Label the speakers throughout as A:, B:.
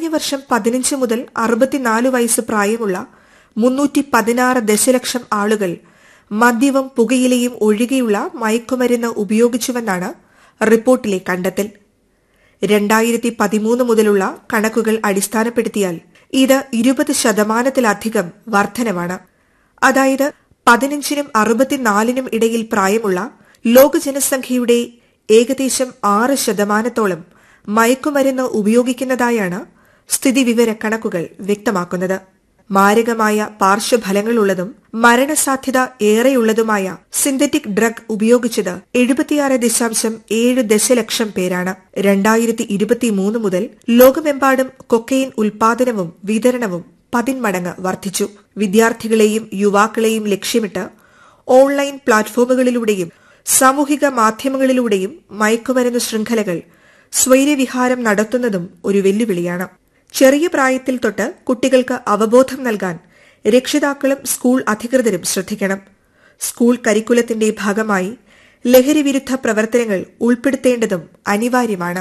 A: വർഷം പതിനഞ്ച് മുതൽ അറുപത്തിനാല് വയസ്സ് പ്രായമുള്ള മുന്നൂറ്റി പതിനാറ് ദശലക്ഷം ആളുകൾ മദ്യവും പുകയിലയും ഒഴികെയുള്ള മയക്കുമരുന്ന് ഉപയോഗിച്ചുവെന്നാണ് റിപ്പോർട്ടിലെ കണ്ടെത്തൽ രണ്ടായിരത്തി പതിമൂന്ന് മുതലുള്ള കണക്കുകൾ അടിസ്ഥാനപ്പെടുത്തിയാൽ ഇത് ഇരുപത് ശതമാനത്തിലധികം വർധനമാണ് അതായത് പതിനഞ്ചിനും അറുപത്തിനാലിനും ഇടയിൽ പ്രായമുള്ള ലോക ജനസംഖ്യയുടെ ഏകദേശം ആറ് ശതമാനത്തോളം മയക്കുമരുന്ന് ഉപയോഗിക്കുന്നതായാണ് സ്ഥിതിവിവര കണക്കുകൾ വ്യക്തമാക്കുന്നത് മാരകമായ പാർശ്വഫലങ്ങളുള്ളതും മരണസാധ്യത ഏറെയുള്ളതുമായ സിന്തറ്റിക് ഡ്രഗ് ഉപയോഗിച്ചത് എഴുപത്തിയാറ് ദശാംശം ഏഴ് ദശലക്ഷം പേരാണ് രണ്ടായിരത്തി ഇരുപത്തിമൂന്ന് മുതൽ ലോകമെമ്പാടും കൊക്കൈൻ ഉൽപാദനവും വിതരണവും പതിന്മടങ്ങ് വർദ്ധിച്ചു വിദ്യാർത്ഥികളെയും യുവാക്കളെയും ലക്ഷ്യമിട്ട് ഓൺലൈൻ പ്ലാറ്റ്ഫോമുകളിലൂടെയും സാമൂഹിക മാധ്യമങ്ങളിലൂടെയും മയക്കുമരുന്ന് ശൃംഖലകൾ സ്വൈര്യവിഹാരം നടത്തുന്നതും ഒരു വെല്ലുവിളിയാണ് ചെറിയ പ്രായത്തിൽ തൊട്ട് കുട്ടികൾക്ക് അവബോധം നൽകാൻ രക്ഷിതാക്കളും സ്കൂൾ അധികൃതരും ശ്രദ്ധിക്കണം സ്കൂൾ കരിക്കുലത്തിന്റെ ഭാഗമായി ലഹരിവിരുദ്ധ പ്രവർത്തനങ്ങൾ ഉൾപ്പെടുത്തേണ്ടതും അനിവാര്യമാണ്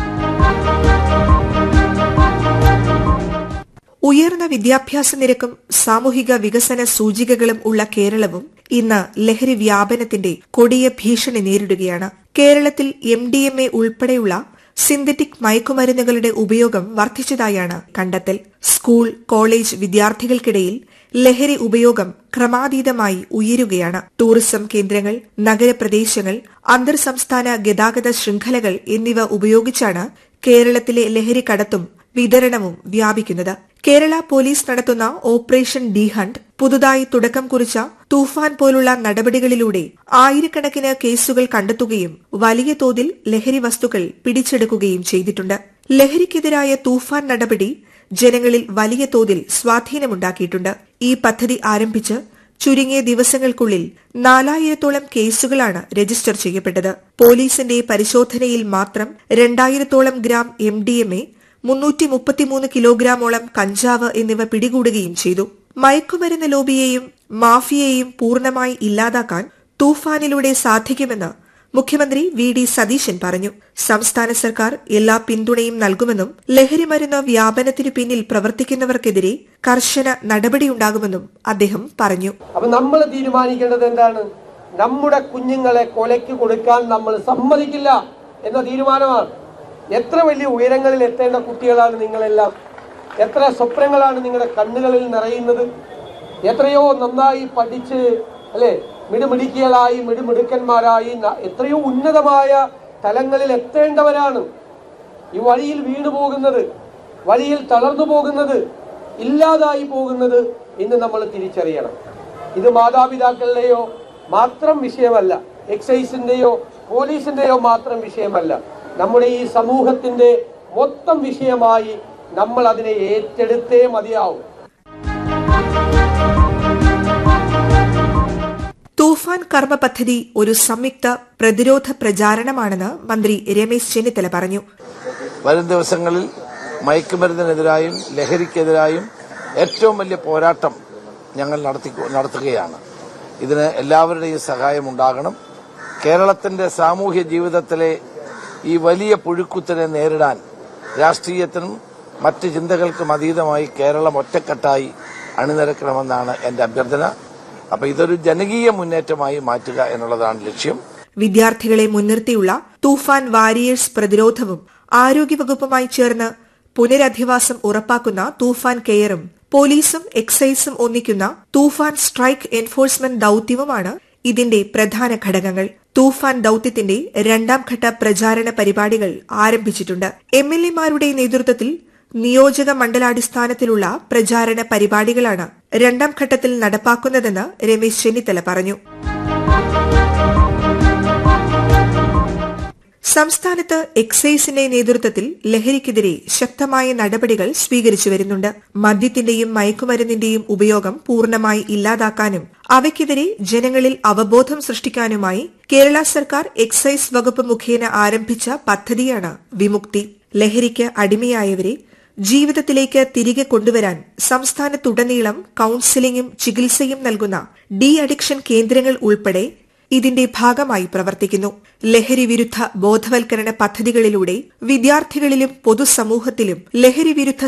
A: ഉയർന്ന വിദ്യാഭ്യാസ നിരക്കും സാമൂഹിക വികസന സൂചികകളും ഉള്ള കേരളവും ഇന്ന് ലഹരി വ്യാപനത്തിന്റെ കൊടിയ ഭീഷണി നേരിടുകയാണ് കേരളത്തിൽ എം ഡി എം എ ഉൾപ്പെടെയുള്ള സിന്തറ്റിക് മയക്കുമരുന്നുകളുടെ ഉപയോഗം വർദ്ധിച്ചതായാണ് കണ്ടെത്തൽ സ്കൂൾ കോളേജ് വിദ്യാർത്ഥികൾക്കിടയിൽ ലഹരി ഉപയോഗം ക്രമാതീതമായി ഉയരുകയാണ് ടൂറിസം കേന്ദ്രങ്ങൾ നഗരപ്രദേശങ്ങൾ അന്തർ സംസ്ഥാന ഗതാഗത ശൃംഖലകൾ എന്നിവ ഉപയോഗിച്ചാണ് കേരളത്തിലെ ലഹരി കടത്തും വിതരണവും വ്യാപിക്കുന്നത് കേരള പോലീസ് നടത്തുന്ന ഓപ്പറേഷൻ ഡി ഹണ്ട് പുതുതായി തുടക്കം കുറിച്ച തൂഫാൻ പോലുള്ള നടപടികളിലൂടെ ആയിരക്കണക്കിന് കേസുകൾ കണ്ടെത്തുകയും വലിയ തോതിൽ ലഹരി വസ്തുക്കൾ പിടിച്ചെടുക്കുകയും ചെയ്തിട്ടുണ്ട് ലഹരിക്കെതിരായ തൂഫാൻ നടപടി ജനങ്ങളിൽ വലിയ തോതിൽ സ്വാധീനമുണ്ടാക്കിയിട്ടുണ്ട് ഈ പദ്ധതി ആരംഭിച്ച് ചുരുങ്ങിയ ദിവസങ്ങൾക്കുള്ളിൽ നാലായിരത്തോളം കേസുകളാണ് രജിസ്റ്റർ ചെയ്യപ്പെട്ടത് പോലീസിന്റെ പരിശോധനയിൽ മാത്രം രണ്ടായിരത്തോളം gram M D M A മുന്നൂറ്റി മുപ്പത്തിമൂന്ന് കിലോഗ്രാമോളം കഞ്ചാവ് എന്നിവ പിടികൂടുകയും ചെയ്തു മയക്കുമരുന്ന് ലോബിയെയും മാഫിയയെയും പൂർണ്ണമായി ഇല്ലാതാക്കാൻ തൂഫാനിലൂടെ സാധിക്കുമെന്ന് മുഖ്യമന്ത്രി വി ഡി സതീശൻ പറഞ്ഞു സംസ്ഥാന സർക്കാർ എല്ലാ പിന്തുണയും നൽകുമെന്നും ലഹരിമരുന്ന് വ്യാപനത്തിനു പിന്നിൽ പ്രവർത്തിക്കുന്നവർക്കെതിരെ കർശന നടപടിയുണ്ടാകുമെന്നും അദ്ദേഹം പറഞ്ഞു
B: അപ്പൊ നമ്മൾ തീരുമാനിക്കേണ്ടത് എന്താണ് നമ്മുടെ കുഞ്ഞുങ്ങളെ കൊലയ്ക്ക് കൊടുക്കാൻ നമ്മൾ സമ്മതിക്കില്ല എന്ന തീരുമാനമാണ് എത്ര വലിയ ഉയരങ്ങളിൽ എത്തേണ്ട കുട്ടികളാണ് നിങ്ങളെല്ലാം എത്ര സ്വപ്നങ്ങളാണ് നിങ്ങളുടെ കണ്ണുകളിൽ നിറയുന്നത് എത്രയോ നന്നായി പഠിച്ച് അല്ലെ മിടുമിടുക്കികളായി മിടുമിടുക്കന്മാരായി ന- എത്രയോ ഉന്നതമായ തലങ്ങളിൽ എത്തേണ്ടവരാണ് ഈ വഴിയിൽ വീണു പോകുന്നത് വഴിയിൽ തളർന്നു പോകുന്നത് ഇല്ലാതായി പോകുന്നത് ഇന്ന് നമ്മൾ തിരിച്ചറിയണം ഇത് മാതാപിതാക്കളുടെയോ മാത്രം വിഷയമല്ല എക്സൈസിന്റെയോ പോലീസിന്റെയോ മാത്രം വിഷയമല്ല നമ്മുടെ ഈ സമൂഹത്തിന്റെ മൊത്തം വിഷയമായി നമ്മൾ അതിനെ ഏറ്റെടുത്തേ മതിയാവും
A: തൂഫാൻ കർമ്മ പദ്ധതി ഒരു സംയുക്ത പ്രതിരോധ പ്രചാരണമാണെന്ന് മന്ത്രി രമേശ് ചെന്നിത്തല പറഞ്ഞു
C: വരും ദിവസങ്ങളിൽ മയക്കുമരുന്നിനെതിരായും ലഹരിക്കെതിരായും ഏറ്റവും വലിയ പോരാട്ടം ഞങ്ങൾ നടത്തി നടത്തുകയാണ് ഇതിന് എല്ലാവരുടെയും സഹായം ഉണ്ടാകണം കേരളത്തിന്റെ സാമൂഹ്യ ജീവിതത്തിലെ ഈ വലിയ പുഴുക്കുത്തിനെ നേരിടാൻ രാഷ്ട്രീയത്തിനും മറ്റ് ചിന്തകൾക്കും അതീതമായി കേരളം ഒറ്റക്കെട്ടായി അണിനിരക്കണമെന്നാണ് എന്റെ അഭ്യർത്ഥന അപ്പൊ ഇതൊരു ജനകീയ മുന്നേറ്റമായി മാറ്റുക എന്നുള്ളതാണ് ലക്ഷ്യം
A: വിദ്യാർത്ഥികളെ മുൻനിർത്തിയുള്ള തൂഫാൻ വാരിയേഴ്സ് പ്രതിരോധവും ആരോഗ്യവകുപ്പുമായി ചേർന്ന് പുനരധിവാസം ഉറപ്പാക്കുന്ന തൂഫാൻ കെയറും പോലീസും എക്സൈസും ഒന്നിക്കുന്ന തൂഫാൻ സ്ട്രൈക്ക് എൻഫോഴ്സ്മെന്റ് ദൌത്യവുമാണ് ഇതിന്റെ പ്രധാന ഘടകങ്ങൾ തൂഫാൻ ദൌത്യത്തിന്റെ രണ്ടാം ഘട്ട പ്രചാരണ പരിപാടികൾ ആരംഭിച്ചിട്ടുണ്ട് എം എൽ എമാരുടെ നേതൃത്വത്തിൽ നിയോജക മണ്ഡലാടിസ്ഥാനത്തിലുള്ള പ്രചാരണ പരിപാടികളാണ് രണ്ടാം ഘട്ടത്തിൽ നടപ്പാക്കുന്നതെന്ന് രമേശ് ചെന്നിത്തല പറഞ്ഞു സംസ്ഥാനത്ത് എക്സൈസിന്റെ നേതൃത്വത്തിൽ ലഹരിക്കെതിരെ ശക്തമായ നടപടികൾ സ്വീകരിച്ചു വരുന്നുണ്ട് മദ്യത്തിന്റെയും മയക്കുമരുന്നിന്റെയും ഉപയോഗം പൂർണ്ണമായി ഇല്ലാതാക്കാനും അവയ്ക്കെതിരെ ജനങ്ങളിൽ അവബോധം സൃഷ്ടിക്കാനുമായി കേരള സർക്കാർ എക്സൈസ് വകുപ്പ് മുഖേന ആരംഭിച്ച പദ്ധതിയാണ് വിമുക്തി ലഹരിക്ക് അടിമയായവരെ ജീവിതത്തിലേക്ക് തിരികെ കൊണ്ടുവരാൻ സംസ്ഥാനത്തുടനീളം കൌൺസിലിംഗും ചികിത്സയും നൽകുന്ന ഡി അഡിക്ഷൻ കേന്ദ്രങ്ങൾ ഉൾപ്പെടെ ഇതിന്റെ ഭാഗമായി പ്രവർത്തിക്കുന്നു ലഹരി വിരുദ്ധ ബോധവൽക്കരണ പദ്ധതികളിലൂടെ വിദ്യാർത്ഥികളിലും പൊതുസമൂഹത്തിലും ലഹരി വിരുദ്ധ